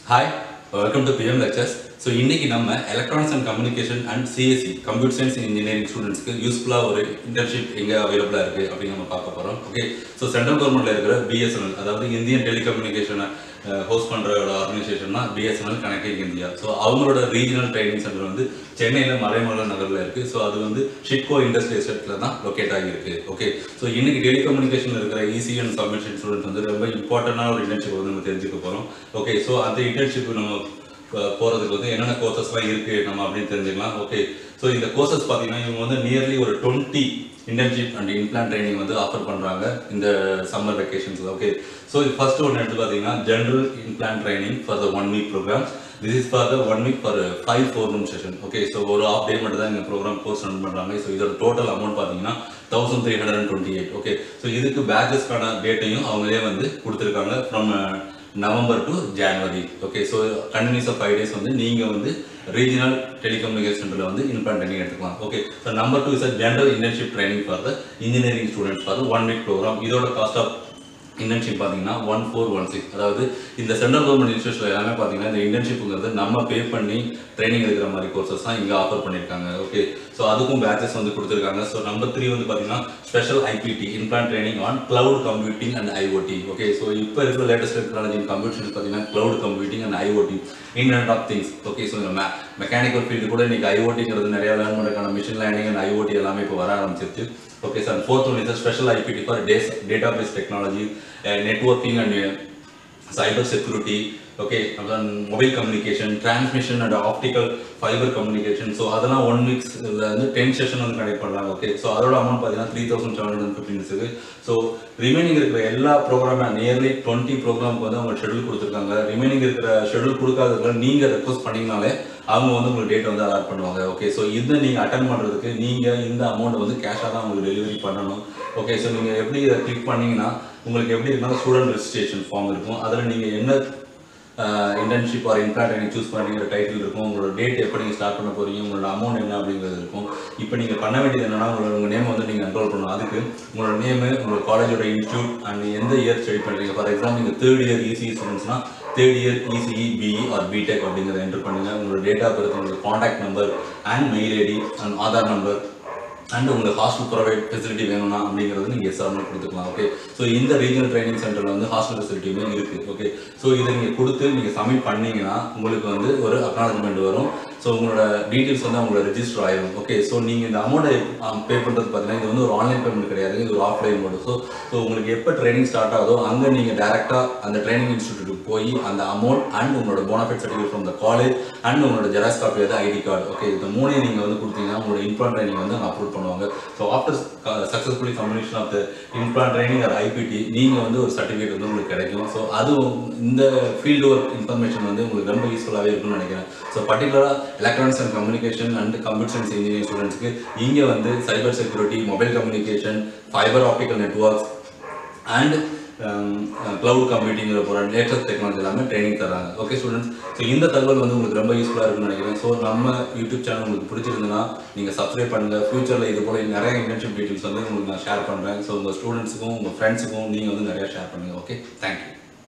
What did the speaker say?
hi welcome to PM lectures so இன்னைக்கு நம்ம electronics and communication and CSC computer science engineering ஸ்டூடெண்ட்ஸ்க்கு யூஸ்ஃபுல்லாக ஒரு இன்டர்ன்ஷிப் எங்கே அவைலபிளாக இருக்குது அப்படின்னு நம்ம பார்க்க போகிறோம் ஓகே ஸோ சென்ட்ரல் கவர்மெண்ட்டில் இருக்கிற பிஎஸ்என்எல் அதாவது இந்தியன் டெலிகம்யூனிகேஷனை ஹோஸ்ட் பண்ணுற ஆர்கனைசேஷன் தான் பிஎஸ்என்எல் கனெக்டிங் இந்தியா ஸோ அவங்களோட ரீஜனல் ட்ரைனிங் சென்டர் வந்து சென்னையில் மறைமலை நகரில் இருக்குது ஸோ அது வந்து ஷிட்கோ இண்டஸ்ட்ரி எஸ்டேட்டில் தான் லொக்கேட் ஆகியிருக்கு ஓகே ஸோ இன்னைக்கு டெலிகம்யூனிகேஷனில் இருக்கிற ஈசி அண்ட் சப்மிஷன் ஸ்டூடெண்ட்ஸ் வந்து ரொம்ப இம்பார்ட்டண்டான ஒரு இன்டர்ன்ஷிப் வந்து நம்ம தெரிஞ்சுக்க போகிறோம் ஓகே ஸோ அந்த இன்டர்ன்ஷிப் நம்ம ப- போறதுக்கு வந்து என்னென்ன கோர்சஸ்லாம் இருக்கு நம்ம அப்படின்னு தெரிஞ்சுக்கலாம் ஓகே ஸோ இந்த கோர்சஸ் பார்த்தீங்கன்னா இவங்க வந்து நியர்லி ஒரு twenty internship and inplant training வந்து ஆஃபர் பண்றாங்க இந்த சம்மர் வெக்கேஷன்ஸ்ல ஓகே ஸோ ஃபர்ஸ்ட் ஒன்று எடுத்து பார்த்தீங்கன்னா general inplant training for the one week programme this is for the one week for five four room session okay so ஒரு half day மட்டும் தான் இந்த ப்ரோக்ராம் கோர்ஸ் ரன் பண்ணுறாங்க ஸோ இதோட டோட்டல் அமௌண்ட் பார்த்தீங்கன்னா thousand three hundred and twenty eight okay so இதுக்கு பேச்சஸ்க்கான டேட்டையும் அவங்களே வந்து கொடுத்துருக்காங்க from November to January okay so கண்டினியூஸாக ஃபைவ் டேஸ் வந்து நீங்கள் வந்து ரீஜனல் டெலிகம்யூனிகேஷன் சென்டரில் வந்து இன்பிளான் ட்ரைனிங் எடுத்துக்கலாம் okay so number two is a general internship training for the engineering students for one week programme இதோட காஸ்ட் ஆஃப் இன்டர்ன்ஷிப் பார்த்தீங்கன்னா one four one six அதாவது இந்த சென்ட்ரல் கவர்மெண்ட் இன்ஸ்டியூஷனில் எல்லாமே பார்த்தீங்கன்னா இந்த இன்டர்ன்ஷிப்புங்கிறது நம்ம பே பண்ணி ட்ரைனிங் எடுக்கிற மாதிரி கோர்சஸ் தான் இங்கே ஆஃபர் பண்ணியிருக்காங்க ஓகே ஸோ அதுக்கும் பேச்சஸ் வந்து கொடுத்துருக்காங்க ஸோ நம்பர் த்ரீ வந்து பார்த்தீங்கன்னா special IPT inplant training on cloud computing and IoT okay so இப்போ இருக்கிற லேட்டஸ்ட் டெக்னாலஜி இன் கம்ப்யூட்டர் பார்த்தீங்கன்னா cloud computing and IoT internet of things okay so இந்த மெக்கானிக்கல் ஃபீல்டு கூட இன்னைக்கு ஐஓடிங்கிறது நிறைய லேர்ன் பண்ணுறதுக்கான மிஷின் லேர்னிங் அண்ட் ஐஓடி எல்லாமே இப்போ வர ஆரம்பிச்சிருச்சு okay sir fourth one is special IPT four days database technology networking and cyber security okay அப்புறம் mobile communication transmission and optical fibre communication so அதெல்லாம் ஒன் வீக்ஸ் இதில் வந்து ten session வந்து connect பண்ணுறாங்க ஓகே ஸோ அதோட amount பார்த்தீங்கன்னா three thousand seven hundred ஃபிஃப்டின்ஸுக்கு so remaining இருக்கிற எல்லா ப்ரோக்ராமும் நியர்லி டுவெண்ட்டி ப்ரோக்ராமுக்கு வந்து அவங்க ஷெடியூல் கொடுத்துருக்காங்க ரிமைனிங் இருக்கிற ஷெடியூல் கொடுக்காததுல நீங்கள் ரெக்வஸ்ட் பண்ணீங்கனாலே அவங்க வந்து உங்களுக்கு டேட் வந்து அலாட் பண்ணுவாங்க ஓகே ஸோ இதை நீங்கள் அட்டன் பண்ணுறதுக்கு நீங்கள் இந்த அமௌண்ட் வந்து கேஷாக தான் உங்களுக்கு டெலிவரி பண்ணணும் ஓகே ஸோ நீங்கள் எப்படி இதை கிளிக் பண்ணீங்கன்னா உங்களுக்கு எப்படி இருந்தாலும் ஸ்டூடெண்ட் ரெஜிஸ்ட்ரேஷன் ஃபார்ம் இருக்கும் அதில் நீங்கள் என்ன இன்டர்ன்ஷிப் ஆர் இன்ஃபிளாட் நீங்கள் சூஸ் பண்ணிங்கிற டைட்டில் இருக்கும் உங்களோட டேட் எப்போ நீங்கள் ஸ்டார்ட் பண்ண போறீங்க உங்களோட அமௌண்ட் என்ன அப்படிங்கிறது இருக்கும் இப்போ நீங்கள் பண்ண வேண்டியது என்னன்னா உங்களோட உங்கள் நேம் வந்து நீங்கள் என்ரோல் பண்ணணும் அதுக்கு உங்களோட நேமு உங்களோட காலேஜோட இன்ஸ்டியூட் அண்ட் எந்த இயர் ஸ்டடி பண்ணுறீங்க ஃபார் எக்ஸாம்பிள் நீங்கள் தேர்ட் இயர் இசிஇ ஸ்டூடெண்ட்ஸ்னா third year ECE BE or BTech அப்படிங்கிறத என்டர் பண்ணுங்க உங்களோட டேட் ஆஃப் பர்த் உங்களோட contact number and mail ID and Aadhaar number and உங்களுக்கு ஹாஸ்டல் ப்ரொவைட் ஃபெசிலிட்டி வேணும்னா அப்படிங்கிறது நீங்கள் எஸ் ஆர்னு கொடுத்துக்கலாம் ஓகே ஸோ இந்த ரீஜனல் ட்ரைனிங் சென்டரில் வந்து ஹாஸ்டல் ஃபெசிலிட்டியுமே இருக்குது ஓகே ஸோ இதை நீங்கள் கொடுத்து நீங்கள் சப்மிட் பண்ணீங்கன்னா உங்களுக்கு வந்து ஒரு அக்னாலஜ்மெண்ட் வரும் ஸோ உங்களோட டீட்டெயில்ஸ் வந்து அவங்களோட ரெஜிஸ்டர் ஆயிடும் ஓகே ஸோ நீங்கள் இந்த அமௌண்ட்டை பே பண்ணுறது பார்த்தீங்கன்னா இது வந்து ஒரு ஆன்லைன் பேமெண்ட் கிடையாது இது ஒரு ஆஃப்லைன் மோடு ஸோ ஸோ உங்களுக்கு எப்போ ட்ரைனிங் ஸ்டார்ட் ஆகுதோ அங்கே நீங்கள் டேரெக்டாக அந்த ட்ரைனிங் இன்ஸ்டியூட்டுக்கு போய் அந்த அமௌண்ட் அண்ட் உங்களோட bonafide certificate from the college and உங்களோட ஜெராக்ஸ் காப்பி வந்து ஐடி கார்டு ஓகே இந்த மூணையும் நீங்கள் வந்து கொடுத்தீங்கன்னா உங்களோட இன்ஃபார்ம் ட்ரைனிங் வந்து அப்ரூவ் பண்ணுவாங்க so after successfully communication of the inform training or IPT நீங்கள் வந்து ஒரு சர்டிஃபிகேட் வந்து உங்களுக்கு கிடைக்கும் ஸோ அதுவும் இந்த ஃபீல்டு ஒர்க் இன்ஃபர்மேஷன் வந்து உங்களுக்கு ரொம்ப யூஸ்ஃபுல்லாகவே இருக்கும்னு நினைக்கிறேன் ஸோ பர்டிகுலராக electronics and communication and computer science engineering ஸ்டூடெண்ட்ஸ்க்கு இங்கே வந்து cyber security mobile communication fibre optical networks and cloud கம்ப்யூட்டிங்கிற போகிற லேட்டஸ்ட் டெக்னாலஜி எல்லாமே ட்ரைனிங் தராங்க ஓகே ஸ்டூடெண்ட்ஸ் ஸோ இந்த தகவல் வந்து உங்களுக்கு ரொம்ப யூஸ்ஃபுல்லாக இருக்கும்னு நினைக்கிறேன் ஸோ நம்ம யூடியூப் சேனல் உங்களுக்கு பிடிச்சிருந்ததுன்னா நீங்கள் சப்ஸ்கிரைப் பண்ணுங்கள் ஃபியூச்சரில் இது போல நிறைய இன்டர்ன்ஷிப் டீட்டெயில்ஸ் வந்து உங்களுக்கு நான் ஷேர் பண்ணுறேன் ஸோ உங்கள் ஸ்டூடெண்ட்ஸுக்கும் உங்கள் ஃப்ரெண்ட்ஸுக்கும் நீங்கள் வந்து நிறைய ஷேர் பண்ணுங்கள் ஓகே தேங்க்யூ